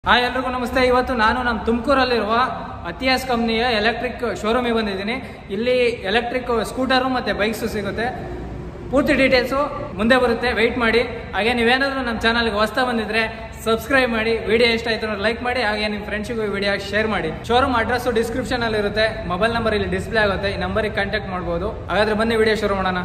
Hi ಎಲ್ರಿಗೂ ನಮಸ್ತೆ ಇವತ್ತು ನಾನು ನಮ್ಮ ತುಮಕೂರಲ್ಲಿರುವ ಅತಿಯಾಸ್ ಕಂಪ್ನಿಯ ಎಲೆಕ್ಟ್ರಿಕ್ ಶೋರೂಮಿಗೆ ಬಂದಿದ್ದೀನಿ ಇಲ್ಲಿ ಎಲೆಕ್ಟ್ರಿಕ್ ಸ್ಕೂಟರು ಮತ್ತು ಬೈಕ್ಸು ಸಿಗುತ್ತೆ ಪೂರ್ತಿ ಡೀಟೇಲ್ಸು ಮುಂದೆ ಬರುತ್ತೆ ವೆಯ್ಟ್ ಮಾಡಿ ಹಾಗೆ ನೀವೇನಾದರೂ ನಮ್ಮ ಚಾನಲ್ಗೆ ಹೊಸ್ತಾ ಬಂದಿದ್ರೆ ಸಬ್ಸ್ಕ್ರೈಬ್ ಮಾಡಿ ವಿಡಿಯೋ ಇಷ್ಟ ಆಯ್ತು ಲೈಕ್ ಮಾಡಿ ಹಾಗೆ ನಿಮ್ಮ ಫ್ರೆಂಡ್ಸಿಗೂ ಈ ವಿಡಿಯೋ ಶೇರ್ ಮಾಡಿ ಶೋರೂಮ್ ಅಡ್ರೆಸ್ಸು ಡಿಸ್ಕ್ರಿಪ್ಷನಲ್ಲಿ ಇರುತ್ತೆ ಮೊಬೈಲ್ ನಂಬರ್ ಇಲ್ಲಿ ಡಿಸ್ಪ್ಲೇ ಆಗುತ್ತೆ ಈ ನಂಬರಿಗೆ ಕಾಂಟ್ಯಾಕ್ಟ್ ಮಾಡ್ಬೋದು ಹಾಗಾದ್ರೆ ಬನ್ನಿ ವಿಡಿಯೋ ಶುರು ಮಾಡೋಣ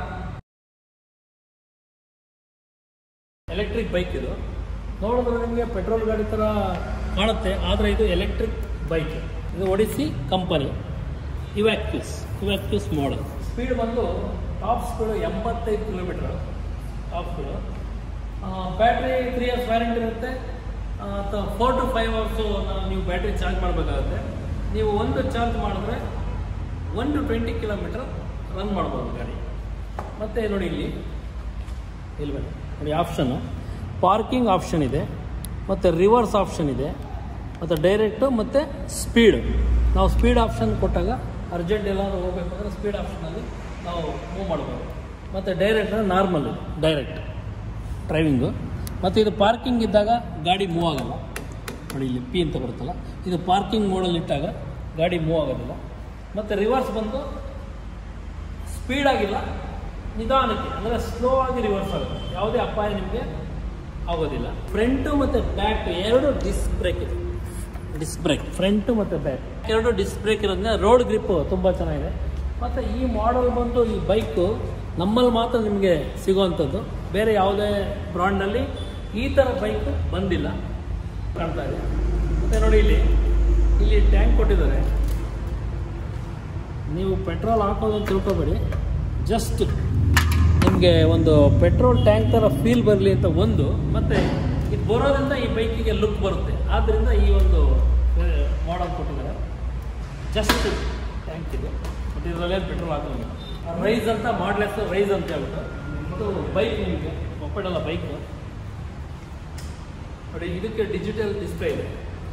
ಎಲೆಕ್ಟ್ರಿಕ್ ಬೈಕ್ ಇದು ನೋಡಿದ್ರೆ ನಿಮಗೆ ಪೆಟ್ರೋಲ್ ಗಾಡಿ ಥರ ಕಾಣುತ್ತೆ ಆದರೆ ಇದು ಎಲೆಕ್ಟ್ರಿಕ್ ಬೈಕ್ ಇದು Odysse company Evoqis Evoqis model speed ಬಂದು ಟಾಪ್ ಸ್ಪೀಡು ಎಂಬತ್ತೈದು kilometre top speed battery three years warranty ಇರುತ್ತೆ ಅಥವಾ ಫೋರ್ ಟು ಫೈವ್ ಅವರ್ಸು ನೀವು ಬ್ಯಾಟ್ರಿ ಚಾರ್ಜ್ ಮಾಡಬೇಕಾಗುತ್ತೆ ನೀವು ಒಂದು ಚಾರ್ಜ್ ಮಾಡಿದ್ರೆ one to twenty kilometre run ಮಾಡ್ಬೋದು ಗಾಡಿ ಮತ್ತು ನೋಡಿ ಇಲ್ಲಿ ಇಲ್ಲಿ ಬನ್ನಿ ನೋಡಿ ಆಪ್ಷನ್ನು ಪಾರ್ಕಿಂಗ್ ಆಪ್ಷನ್ ಇದೆ ಮತ್ತು ರಿವರ್ಸ್ ಆಪ್ಷನ್ ಇದೆ ಮತ್ತು ಡೈರೆಕ್ಟು ಮತ್ತು ಸ್ಪೀಡ್ ನಾವು ಸ್ಪೀಡ್ ಆಪ್ಷನ್ ಕೊಟ್ಟಾಗ ಅರ್ಜೆಂಟ್ ಎಲ್ಲಾದರೂ ಹೋಗ್ಬೇಕಂದ್ರೆ ಸ್ಪೀಡ್ ಆಪ್ಷನಲ್ಲಿ ನಾವು ಮೂವ್ ಮಾಡ್ಬೋದು ಮತ್ತು ಡೈರೆಕ್ಟ್ ನಾರ್ಮಲ್ ಡೈರೆಕ್ಟ್ ಡ್ರೈವಿಂಗು ಮತ್ತು ಇದು ಪಾರ್ಕಿಂಗ್ ಇದ್ದಾಗ ಗಾಡಿ ಮೂವ್ ಆಗಲ್ಲ ನೋಡಿ ಇಲ್ಲಿ ಪಿ ಅಂತ ಬರುತ್ತಲ್ಲ ಇದು ಪಾರ್ಕಿಂಗ್ ಮೋಡಲ್ಲಿ ಇಟ್ಟಾಗ ಗಾಡಿ ಮೂವ್ ಆಗೋದಿಲ್ಲ ಮತ್ತು ರಿವರ್ಸ್ ಬಂದು ಸ್ಪೀಡ್ ಆಗಿಲ್ಲ ನಿಧಾನಕ್ಕೆ ಅಂದರೆ ಸ್ಲೋ ಆಗಿ ರಿವರ್ಸ್ ಆಗುತ್ತೆ ಯಾವುದೇ ಅಪಾಯ ನಿಮಗೆ ಆಗೋದಿಲ್ಲ ಫ್ರಂಟು ಮತ್ತು ಬ್ಯಾಕ್ ಎರಡು ಡಿಸ್ಕ್ ಬ್ರೇಕ್ ಇದೆ ಡಿಸ್ಕ್ ಬ್ರೇಕ್ ಫ್ರಂಟು ಮತ್ತು ಬ್ಯಾಕ್ ಎರಡು ಡಿಸ್ಕ್ ಬ್ರೇಕ್ ಇರೋದ್ರಿಂದ ರೋಡ್ ಗ್ರಿಪ್ ತುಂಬ ಚೆನ್ನಾಗಿದೆ ಮತ್ತು ಈ ಮಾಡೆಲ್ ಬಂದು ಈ ಬೈಕು ನಮ್ಮಲ್ಲಿ ಮಾತ್ರ ನಿಮಗೆ ಸಿಗುವಂಥದ್ದು ಬೇರೆ ಯಾವುದೇ ಬ್ರಾಂಡ್ನಲ್ಲಿ ಈ ಥರ ಬೈಕು ಬಂದಿಲ್ಲ ಕಾಣ್ತಾ ಇದೆ ಮತ್ತು ನೋಡಿ ಇಲ್ಲಿ ಇಲ್ಲಿ ಟ್ಯಾಂಕ್ ಕೊಟ್ಟಿದ್ದಾರೆ ನೀವು ಪೆಟ್ರೋಲ್ ಹಾಕೋದು ಅಂತ ತಿಳ್ಕೊಬೇಡಿ ಜಸ್ಟ್ ನಿಮಗೆ ಒಂದು ಪೆಟ್ರೋಲ್ ಟ್ಯಾಂಕ್ ಥರ ಫೀಲ್ ಬರಲಿ ಅಂತ ಒಂದು ಮತ್ತು ಇದು ಬರೋದ್ರಿಂದ ಈ ಬೈಕಿಗೆ ಲುಕ್ ಬರುತ್ತೆ ಆದ್ದರಿಂದ ಈ ಒಂದು ಮಾಡಲ್ ಕೊಟ್ಟಿದ್ದಾರೆ ಜಸ್ಟ್ ಟ್ಯಾಂಕ್ ಇದೆ ಮತ್ತು ಇದರಲ್ಲೇನು ಪೆಟ್ರೋಲ್ ಹಾಕೋದು ರೈಸ್ ಅಂತ ಮಾಡ್ಲೆಸ್ ರೈಸ್ ಅಂತ ಹೇಳ್ಬಿಟ್ಟು ಇದು ಬೈಕ್ ನಿಮಗೆ ಮೊಪ್ಪೆಡಲ್ಲ ಬೈಕು ನೋಡಿ ಇದಕ್ಕೆ ಡಿಜಿಟಲ್ ಡಿಸ್ಪ್ಲೇ ಇದೆ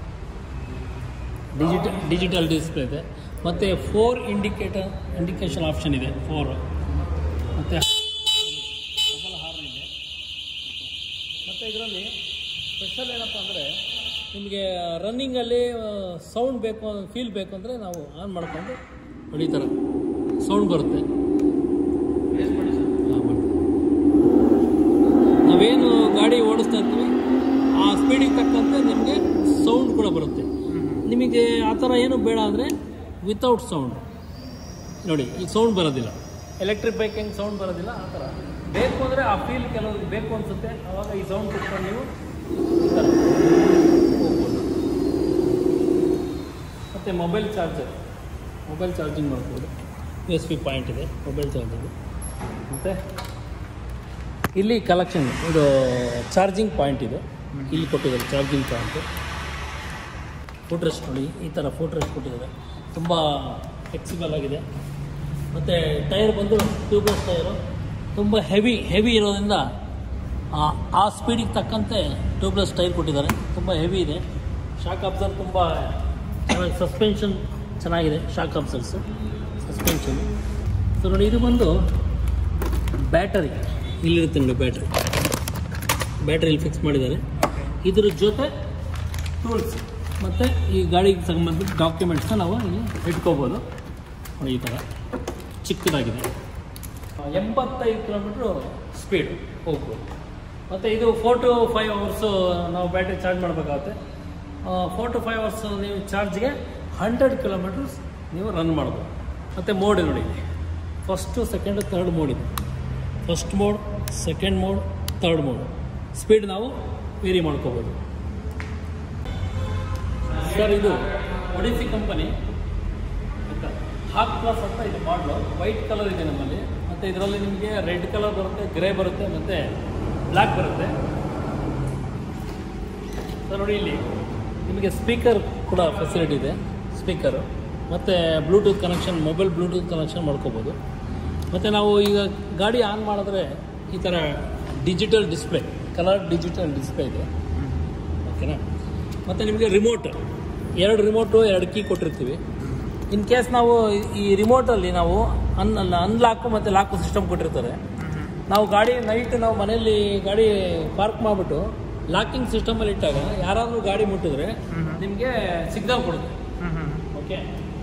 ಡಿಜಿಟಲ್ ಡಿಜಿಟಲ್ ಡಿಸ್ಪ್ಲೇ ಇದೆ ಮತ್ತು ಫೋರ್ ಇಂಡಿಕೇಟರ್ ಇಂಡಿಕೇಶನ್ ಆಪ್ಷನ್ ಇದೆ ಫೋರ್ ಮತ್ತು ಡಬಲ್ ಹಾರ್ನ್ ಇದೆ ಮತ್ತು ಇದರಲ್ಲಿ ಸ್ಪೆಷಲ್ ಏನಪ್ಪ ಅಂದರೆ ನಿಮಗೆ ರನ್ನಿಂಗಲ್ಲಿ ಸೌಂಡ್ ಬೇಕು ಫೀಲ್ ಬೇಕು ಅಂದರೆ ನಾವು ಆನ್ ಮಾಡ್ಕೊಂಡು ನೋಡಿ ಈ ಥರ ಸೌಂಡ್ ಬರುತ್ತೆ ಹಾಂ, ಮಾಡಿ. ನಾವೇನು ಗಾಡಿ ಓಡಿಸ್ತಾ ಇರ್ತೀವಿ ಆ ಸ್ಪೀಡಿಗೆ ತಕ್ಕಂತೆ ನಿಮಗೆ ಸೌಂಡ್ ಕೂಡ ಬರುತ್ತೆ ನಿಮಗೆ ಆ ಥರ ಏನು ಬೇಡ ಅಂದರೆ ವಿತೌಟ್ ಸೌಂಡ್ ನೋಡಿ ಈಗ ಸೌಂಡ್ ಬರೋದಿಲ್ಲ ಎಲೆಕ್ಟ್ರಿಕ್ ಬೈಕ್ ಹೆಂಗೆ ಸೌಂಡ್ ಬರೋದಿಲ್ಲ ಆ ಥರ ಬೇಕು ಅಂದರೆ ಆ ಫೀಲ್ ಕೆಲವ್ರಿಗೆ ಬೇಕು ಅನಿಸುತ್ತೆ ಆವಾಗ ಈ ಸೌಂಡ್ ಕೊಟ್ಕೊಂಡು ನೀವು ಈ ಥರ ಹೋಗ್ಬೋದು ಮತ್ತು ಮೊಬೈಲ್ ಚಾರ್ಜರ್ ಮೊಬೈಲ್ ಚಾರ್ಜಿಂಗ್ ಮಾಡ್ಬೋದು ಯು ಎಸ್ ಪಿ ಪಾಯಿಂಟ್ ಇದೆ ಮೊಬೈಲ್ ಚಾರ್ಜರು ಮತ್ತು ಇಲ್ಲಿ ಕಲೆಕ್ಷನ್ ಇದು ಚಾರ್ಜಿಂಗ್ ಪಾಯಿಂಟ್ ಇದೆ ಇಲ್ಲಿ ಕೊಟ್ಟಿದ್ದಾರೆ ಚಾರ್ಜಿಂಗ್ ಪಾಯಿಂಟು ಫುಟ್ ರೆಸ್ಟ್ ನೋಡಿ ಈ ಥರ ಫುಟ್ ರೆಸ್ಟ್ ಕೊಟ್ಟಿದ್ದಾರೆ ತುಂಬ ಫ್ಲೆಕ್ಸಿಬಲ್ ಆಗಿದೆ ಮತ್ತು ಟೈರ್ ಬಂದು ಟ್ಯೂಬ್ಲೆಸ್ ಟೈರು ತುಂಬ ಹೆವಿ ಹೆವಿ ಇರೋದ್ರಿಂದ ಆ- ಆ ಸ್ಪೀಡಿಗೆ ತಕ್ಕಂತೆ ಟ್ಯೂಬ್ಲೆಸ್ ಟೈರ್ ಕೊಟ್ಟಿದ್ದಾರೆ ತುಂಬ ಹೆವಿ ಇದೆ ಶಾಕ್ ಅಬ್ಸರ್ ತುಂಬ ಚೆನ್ನಾಗಿ ಸಸ್ಪೆನ್ಷನ್ ಚೆನ್ನಾಗಿದೆ ಶಾಕ್ ಅಬ್ಸರ್ಸು ಸಸ್ಪೆನ್ಷನ್ ಸೊ ನೋಡಿ ಇದು ಬಂದು ಬ್ಯಾಟರಿ ಇಲ್ಲಿರುತ್ತೆ ನೋಡಿ ಬ್ಯಾಟ್ರಿ ಬ್ಯಾಟ್ರಿ ಇಲ್ಲಿ ಫಿಕ್ಸ್ ಮಾಡಿದ್ದಾರೆ ಇದ್ರ ಜೊತೆ ಟೂಲ್ಸ್ ಮತ್ತು ಈ ಗಾಡಿಗೆ ಸಂಬಂಧಿತ ಡಾಕ್ಯುಮೆಂಟ್ಸ್ನ ನಾವು ಇಲ್ಲಿ ಇಟ್ಕೋಬೋದು ನೋಡಿ ಈ ಥರ ಚಿಕ್ಕದಾಗಿದೆ ಎಂಬತ್ತೈದು ಕಿಲೋಮೀಟ್ರು ಸ್ಪೀಡ್ ಹೋಗ್ಬೋದು ಮತ್ತು ಇದು ಫೋರ್ ಟು ಫೈವ್ ಅವರ್ಸು ನಾವು ಬ್ಯಾಟ್ರಿ ಚಾರ್ಜ್ ಮಾಡಬೇಕಾಗುತ್ತೆ ಫೋರ್ ಟು ಫೈವ್ ಅವರ್ಸ್ ನೀವು ಚಾರ್ಜ್ಗೆ ಹಂಡ್ರೆಡ್ ಕಿಲೋಮೀಟರ್ಸ್ ನೀವು ರನ್ ಮಾಡ್ಬೋದು ಮತ್ತು ಮೋಡ್ ನೋಡಿ ಇಲ್ಲಿ ಫಸ್ಟು ಸೆಕೆಂಡು ತರ್ಡ್ ಮೋಡ್ ಇದೆ first mode second mode third mode speed ನಾವು ವೇರಿ ಮಾಡ್ಕೋಬೋದು ಸರ್ ಇದು ಒಡಿಸಿ ಕಂಪನಿ ಹಾಕ್ ಪ್ಲಸ್ ಅಂತ ಇದು ಮಾಡಲು ವೈಟ್ ಕಲರ್ ಇದೆ ನಮ್ಮಲ್ಲಿ ಮತ್ತು ಇದರಲ್ಲಿ ನಿಮಗೆ ರೆಡ್ ಕಲರ್ ಬರುತ್ತೆ ಗ್ರೇ ಬರುತ್ತೆ ಮತ್ತು ಬ್ಲ್ಯಾಕ್ ಬರುತ್ತೆ ಸರ್ ನೋಡಿ ಇಲ್ಲಿ ನಿಮಗೆ ಸ್ಪೀಕರ್ ಕೂಡ ಫೆಸಿಲಿಟಿ ಇದೆ ಸ್ಪೀಕರು ಮತ್ತು Bluetooth connection mobile Bluetooth connection ಮಾಡ್ಕೋಬೋದು ಮತ್ತು ನಾವು ಈಗ ಗಾಡಿ ಆನ್ ಮಾಡಿದ್ರೆ ಈ ಥರ digital display colour digital display ಇದೆ ಓಕೆನಾ ಮತ್ತು ನಿಮಗೆ ರಿಮೋಟ್ ಎರಡು ರಿಮೋಟು ಎರಡು ಕೀ ಕೊಟ್ಟಿರ್ತೀವಿ ಇನ್ ಕೇಸ್ ನಾವು ಈ ರಿಮೋಟಲ್ಲಿ ನಾವು ಅನ್ ಅನ್ಲಾಕು ಮತ್ತು ಲಾಕು ಸಿಸ್ಟಮ್ ಕೊಟ್ಟಿರ್ತಾರೆ ನಾವು ಗಾಡಿ ನೈಟ್ ನಾವು ಮನೆಯಲ್ಲಿ ಗಾಡಿ ಪಾರ್ಕ್ ಮಾಡಿಬಿಟ್ಟು ಲಾಕಿಂಗ್ ಸಿಸ್ಟಮಲ್ಲಿ ಇಟ್ಟಾಗ ಯಾರಾದರೂ ಗಾಡಿ ಮುಟ್ಟಿದ್ರೆ ಹ್ಮ್. ನಿಮಗೆ ಸಿಗ್ನಲ್ ಕೊಡುತ್ತೆ ಓಕೆ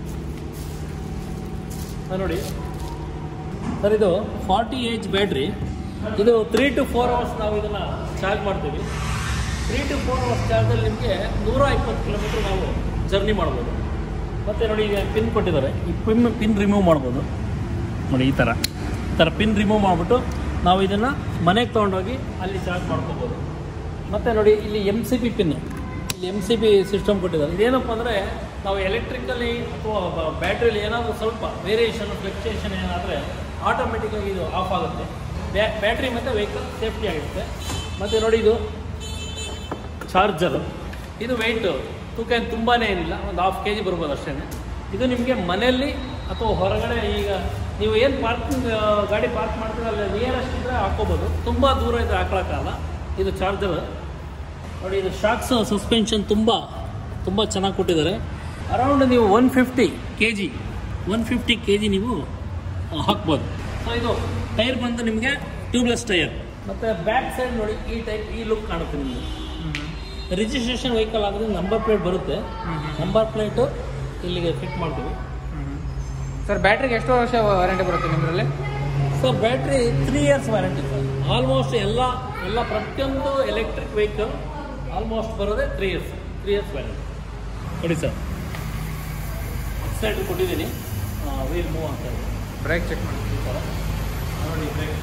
ಸರ್ ನೋಡಿ ಸರ್ ಇದು ಫಾರ್ಟಿ ಏಜ್ ಬ್ಯಾಟ್ರಿ ಇದು ತ್ರೀ ಟು ಫೋರ್ ಅವರ್ಸ್ ನಾವು ಇದನ್ನು ಚಾರ್ಜ್ ಮಾಡ್ತೀವಿ ತ್ರೀ ಟು ಫೋರ್ ಅವರ್ಸ್ ಚಾರ್ಜಲ್ಲಿ ನಿಮಗೆ ನೂರ ಇಪ್ಪತ್ತು ಕಿಲೋಮೀಟ್ರ್ ನಾವು ಜರ್ನಿ ಮಾಡ್ಬೋದು ಮತ್ತು ನೋಡಿ ಈಗ ಪಿನ್ ಕೊಟ್ಟಿದ್ದಾರೆ ಈ ಪಿನ್ ಪಿನ್ ರಿಮೂವ್ ಮಾಡ್ಬೋದು ನೋಡಿ ಈ ಥರ ಈ ಥರ ಪಿನ್ ರಿಮೂವ್ ಮಾಡಿಬಿಟ್ಟು ನಾವು ಇದನ್ನು ಮನೆಗೆ ತೊಗೊಂಡೋಗಿ ಅಲ್ಲಿ ಚಾರ್ಜ್ ಮಾಡ್ಕೋಬೋದು ಮತ್ತು ನೋಡಿ ಇಲ್ಲಿ ಎಮ್ ಸಿ ಬಿ ಪಿನ್ ಇಲ್ಲಿ ಎಮ್ ಸಿ ಬಿ ಸಿಸ್ಟಮ್ ಕೊಟ್ಟಿದ್ದಾರೆ ಇದೇನಪ್ಪ ಅಂದರೆ ನಾವು ಎಲೆಕ್ಟ್ರಿಕಲಿ ಅಥವಾ ಬ್ಯಾಟ್ರಿಯಲ್ಲಿ ಏನಾದರೂ ಸ್ವಲ್ಪ ವೇರಿಯೇಷನ್ ಫ್ಲಕ್ಚುಯೇಷನ್ ಏನಾದರೆ ಆಟೋಮೆಟಿಕ್ಕಾಗಿ ಇದು ಆಫ್ ಆಗುತ್ತೆ ಬ್ಯಾ ಬ್ಯಾಟ್ರಿ ಮತ್ತು ವೆಹಿಕಲ್ ಸೇಫ್ಟಿ ಆಗಿರುತ್ತೆ ಮತ್ತು ನೋಡಿ ಇದು ಚಾರ್ಜರ್ ಇದು ವೆಯ್ಟ್ ತೂಕ ಏನು ತುಂಬಾ ಏನಿಲ್ಲ ಒಂದು ಹಾಫ್ ಕೆ ಜಿ ಬರ್ಬೋದು ಅಷ್ಟೇ ಇದು ನಿಮಗೆ ಮನೆಯಲ್ಲಿ ಅಥವಾ ಹೊರಗಡೆ ಈಗ ನೀವು ಏನು ಪಾರ್ಕಿಂಗ್ ಗಾಡಿ ಪಾರ್ಕ್ ಮಾಡ್ತೀರ ಅಲ್ಲಿ ನಿಯರೆಸ್ಟ್ ಇದ್ದರೆ ಹಾಕೋಬೋದು ತುಂಬ ದೂರ ಇದ್ದರೆ ಹಾಕೊಳಕ್ಕಾಗಲ್ಲ ಇದು ಚಾರ್ಜರ್ ನೋಡಿ ಇದು ಶಾಕ್ಸ್ ಸಸ್ಪೆನ್ಷನ್ ತುಂಬ ತುಂಬ ಚೆನ್ನಾಗಿ ಕೊಟ್ಟಿದ್ದಾರೆ ಅರೌಂಡ್ ನೀವು one fifty K G one fifty K G ನೀವು ಆ, ಹಾಕ್ಬೋದು ಸೊ ಇದು ಟೈರ್ ಬಂದು ನಿಮಗೆ ಟ್ಯೂಬ್ಲೆಸ್ ಟೈರ್ ಮತ್ತು ಬ್ಯಾಕ್ ಸೈಡ್ ನೋಡಿ ಈ ಟೈಪ್ ಈ ಲುಕ್ ಕಾಣುತ್ತೆ ನಿಮಗೆ ರಿಜಿಸ್ಟ್ರೇಷನ್ ವೆಹಿಕಲ್ ಆದರೆ ನಂಬರ್ ಪ್ಲೇಟ್ ಬರುತ್ತೆ ನಂಬರ್ ಪ್ಲೇಟು ಇಲ್ಲಿಗೆ ಫಿಟ್ ಮಾಡ್ತೀವಿ ಸರ್ ಬ್ಯಾಟ್ರಿಗೆ ಎಷ್ಟು ವರ್ಷ ವಾರಂಟಿ ಬರುತ್ತೆ ನಿಮ್ಮದ್ರಲ್ಲಿ so battery three years warranty sir almost ಎಲ್ಲ ಎಲ್ಲ ಪ್ರತಿಯೊಂದು ಎಲೆಕ್ಟ್ರಿಕ್ ವೆಹಿಕಲ್ ಆಲ್ಮೋಸ್ಟ್ ಬರೋದೇ three years three years warranty ನೋಡಿ ಸರ್ ಸೈಡ್ ಕೊಟ್ಟಿದ್ದೀನಿ ವೀಲ್ ಮೂವ್ ಅಂತ ಇದೆ. ಬ್ರೇಕ್ ಚೆಕ್ ಮಾಡಿ ಈ ಥರ ನೋಡಿ ಬ್ರೇಕ್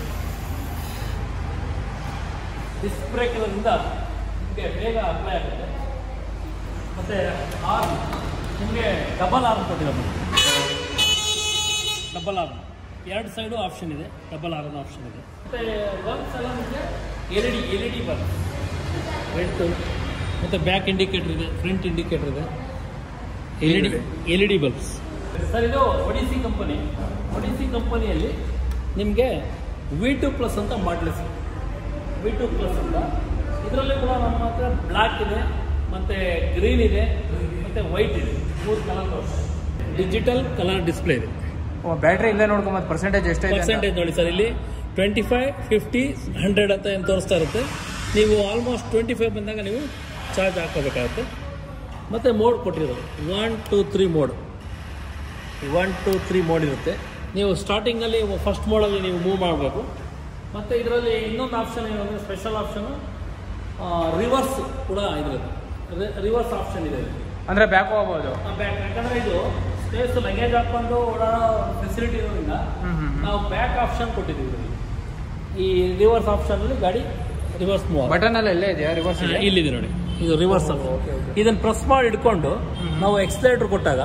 ಡಿಸ್ಕ್ ಬ್ರೇಕ್ ಇರೋದ್ರಿಂದ ನಿಮಗೆ ಬೇಗ ಅಪ್ಲೈ ಆಗುತ್ತೆ ಮತ್ತು ಆರ್ಮ್ ನಿಮಗೆ ಡಬಲ್ ಆರ್ಮ್ ಕೊಟ್ಟಿರೋದು ಡಬಲ್ ಆರ್ಮ್ ಎರಡು ಸೈಡು ಆಪ್ಷನ್ ಇದೆ ಡಬಲ್ ಆರ್ಮ್ ಆಪ್ಷನ್ ಇದೆ ಮತ್ತು ಬಲ್ಬ್ಸ್ ಎಲ್ಲ ನಿಮಗೆ L E D L E D bulb front ಮತ್ತು ಬ್ಯಾಕ್ ಇಂಡಿಕೇಟರ್ ಇದೆ ಫ್ರಂಟ್ ಇಂಡಿಕೇಟರ್ ಇದೆ L E D L E D bulbs sir ಇದು ಒಡಿಸಿ ಕಂಪನಿ ಒಡಿಸಿ ಕಂಪನಿಯಲ್ಲಿ ನಿಮಗೆ ವಿ ಟು ಪ್ಲಸ್ ಅಂತ ಮಾಡಲಿಸ್ ವಿ ಟು ಪ್ಲಸ್ ಅಂತ ಇದರಲ್ಲಿ ಕೂಡ ನಮ್ಮ ಹತ್ರ ಬ್ಲ್ಯಾಕ್ ಇದೆ ಮತ್ತು ಗ್ರೀನ್ ಇದೆ ಮತ್ತು ವೈಟ್ ಇದೆ ಮೂರು ಕಲರ್ ಡಿಜಿಟಲ್ ಕಲರ್ ಡಿಸ್ಪ್ಲೇ ಇದೆ ಓ ಬ್ಯಾಟ್ರಿ ಇಲ್ಲೇ ನೋಡ್ಕೊಂಬತ್ತು ಪರ್ಸೆಂಟೇಜ್ ಎಷ್ಟೈತೆ ಅಂತ. ಪರ್ಸೆಂಟೇಜ್ ನೋಡಿ ಸರ್ ಇಲ್ಲಿ ಟ್ವೆಂಟಿ ಫೈವ್ ಫಿಫ್ಟಿ ಹಂಡ್ರೆಡ್ ಅಂತ ಏನು ತೋರಿಸ್ತಾ ಇರುತ್ತೆ ನೀವು ಆಲ್ಮೋಸ್ಟ್ ಟ್ವೆಂಟಿ ಫೈವ್ ಬಂದಾಗ ನೀವು ಚಾರ್ಜ್ ಹಾಕೋಬೇಕಾಗುತ್ತೆ ಮತ್ತು ಮೋಡ್ ಕೊಟ್ಟಿರೋದು one two three mode one two three mode ಇರುತ್ತೆ ನೀವು ಸ್ಟಾರ್ಟಿಂಗಲ್ಲಿ ಫಸ್ಟ್ ಮೋಡಲ್ಲಿ ನೀವು ಮೂವ್ ಮಾಡಬೇಕು ಮತ್ತು ಇದರಲ್ಲಿ ಇನ್ನೊಂದು ಆಪ್ಷನ್ ಏನು ಅಂದರೆ ಸ್ಪೆಷಲ್ ಆಪ್ಷನು ರಿವರ್ಸ್ ಕೂಡ ಇದಿರುತ್ತೆ ರಿವರ್ಸ್ ಆಪ್ಷನ್ ಇದೆ ಇಲ್ಲಿ. ಅಂದ್ರೆ ಬ್ಯಾಕ್ ಹೋಗ್ಬೋದು ಆ ಬ್ಯಾಕ್ ಯಾಕಂದರೆ ಇದು ಸ್ಪೇಸ್ ಲಗೇಜ್ ಹಾಕೊಂಡು ಓಡಾಡೋ ಫೆಸಿಲಿಟಿ ಇರೋದ್ರಿಂದ ಹ್ಮ್ ಹ್ಮ್ ಹ್ಮ್. ನಾವು ಬ್ಯಾಕ್ ಆಪ್ಷನ್ ಕೊಟ್ಟಿದ್ದೀವಿ ಇದರಲ್ಲಿ. ಈ ರಿವರ್ಸ್ ಆಪ್ಷನಲ್ಲಿ ಗಾಡಿ ರಿವರ್ಸ್ ಮೂವ್ ಬಟನ್ ಎಲ್ಲ ಇಲ್ಲೇ ಇದೆಯಾ ರಿವರ್ಸ್ ಇಲ್ಲಿದೆ ನೋಡಿ ಇದು ರಿವರ್ಸ್ ಓ, ಓಕೆ, ಓಕೆ. ಇದನ್ನು ಪ್ರೆಸ್ ಮಾಡಿ ಇಟ್ಕೊಂಡು ಹ್ಮ್. ನಾವು ಎಕ್ಸ್ಲೇಟರ್ ಕೊಟ್ಟಾಗ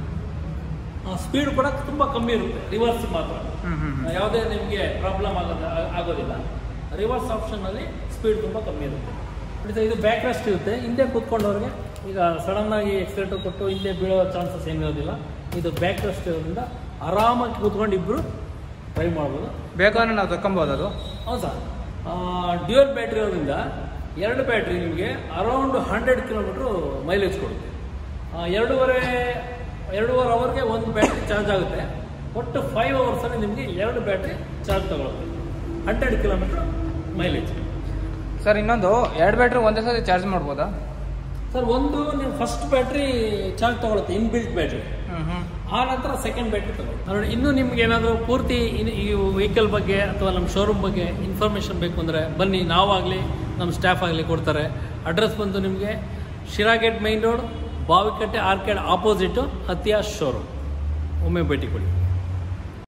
ಸ್ಪೀಡ್ ಕೂಡ ತುಂಬ ಕಮ್ಮಿ ಇರುತ್ತೆ ರಿವರ್ಸ್ ಮಾತ್ರ ಹ್ಮ್ ಹ್ಮ್ ಹ್ಮ್. ಯಾವುದೇ ನಿಮಗೆ ಪ್ರಾಬ್ಲಮ್ ಆಗೋದ ಆಗೋದಿಲ್ಲ ರಿವರ್ಸ್ ಆಪ್ಷನ್ನಲ್ಲಿ ಸ್ಪೀಡ್ ತುಂಬ ಕಮ್ಮಿ ಇರುತ್ತೆ ಮತ್ತೆ ಇದು ಬ್ಯಾಕ್ ರೆಸ್ಟ್ ಇರುತ್ತೆ ಹಿಂದೆ ಕೂತ್ಕೊಂಡವ್ರಿಗೆ ಈಗ ಸಡನ್ ಆಗಿ ಎಕ್ಸಿಲೇಟರ್ ಕೊಟ್ಟು ಹಿಂದೆ ಬೀಳೋ ಚಾನ್ಸಸ್ ಏನಿರೋದಿಲ್ಲ ಇದು ಬ್ಯಾಕ್ ರೆಸ್ಟ್ ಇರೋದ್ರಿಂದ ಆರಾಮಾಗಿ ಕೂತ್ಕೊಂಡು ಇಬ್ಬರು ಡ್ರೈವ್ ಮಾಡ್ಬೋದು ಬೇಕಾದ್ರೆ ನಾವು ತಕ್ಕೊಬೋದು ಅದು ಹೌದು ಸರ್ ಡ್ಯೂಯಲ್ ಬ್ಯಾಟ್ರಿ ಇರೋದ್ರಿಂದ ಎರಡು ಬ್ಯಾಟ್ರಿ ನಿಮಗೆ ಅರೌಂಡ್ ಹಂಡ್ರೆಡ್ ಕಿಲೋಮೀಟ್ರು ಮೈಲೇಜ್ ಕೊಡುತ್ತೆ ಆ, ಎರಡೂವರೆ ಎರಡೂವರೆ ಅವರ್ಗೆ ಒಂದು ಬ್ಯಾಟ್ರಿ ಚಾರ್ಜ್ ಆಗುತ್ತೆ ಒಟ್ಟು ಫೈವ್ ಅವರ್ಸಲ್ಲಿ ನಿಮಗೆ ಎರಡು ಬ್ಯಾಟ್ರಿ ಚಾರ್ಜ್ ತಗೊಳುತ್ತೆ ಹಂಡ್ರೆಡ್ ಕಿಲೋಮೀಟ್ರ್ ಮೈಲೇಜ್ ಸರ್ ಇನ್ನೊಂದು ಎರಡು ಬ್ಯಾಟ್ರಿ ಒಂದೇ ಸಲ ಚಾರ್ಜ್ ಮಾಡ್ಬೋದಾ ಸರ್ ಒಂದು ನೀವು ಫಸ್ಟ್ ಬ್ಯಾಟ್ರಿ ಚಾರ್ಜ್ ತಗೊಳುತ್ತೆ ಇನ್ಬಿಲ್ಟ್ ಬ್ಯಾಟ್ರಿ ಹ್ಮ್ ಹ್ಮ್ ಆ ನಂತರ ಸೆಕೆಂಡ್ ಬ್ಯಾಟ್ರಿ ತಗೊಳ್ಳಿ ನೋಡಿ ಇನ್ನೂ ನಿಮ್ಗೆ ಏನಾದರೂ ಪೂರ್ತಿ ಇನ್- ಈ ವೆಹಿಕಲ್ ಬಗ್ಗೆ ಅಥವಾ ನಮ್ಮ ಶೋರೂಮ್ ಬಗ್ಗೆ ಇನ್ಫಾರ್ಮೇಷನ್ ಬೇಕು ಅಂದರೆ ಬನ್ನಿ ನಾವಾಗಲಿ ನಮ್ಮ ಸ್ಟಾಫ್ ಆಗಲಿ ಕೊಡ್ತಾರೆ ಅಡ್ರೆಸ್ ಬಂದು ನಿಮಗೆ Siragate main road Bavikatte arcade opposite ಹತ್ತಿಯಾ ಶೋರೂಮ್ ಒಮ್ಮೆ ಭೇಟಿ ಕೊಡಿ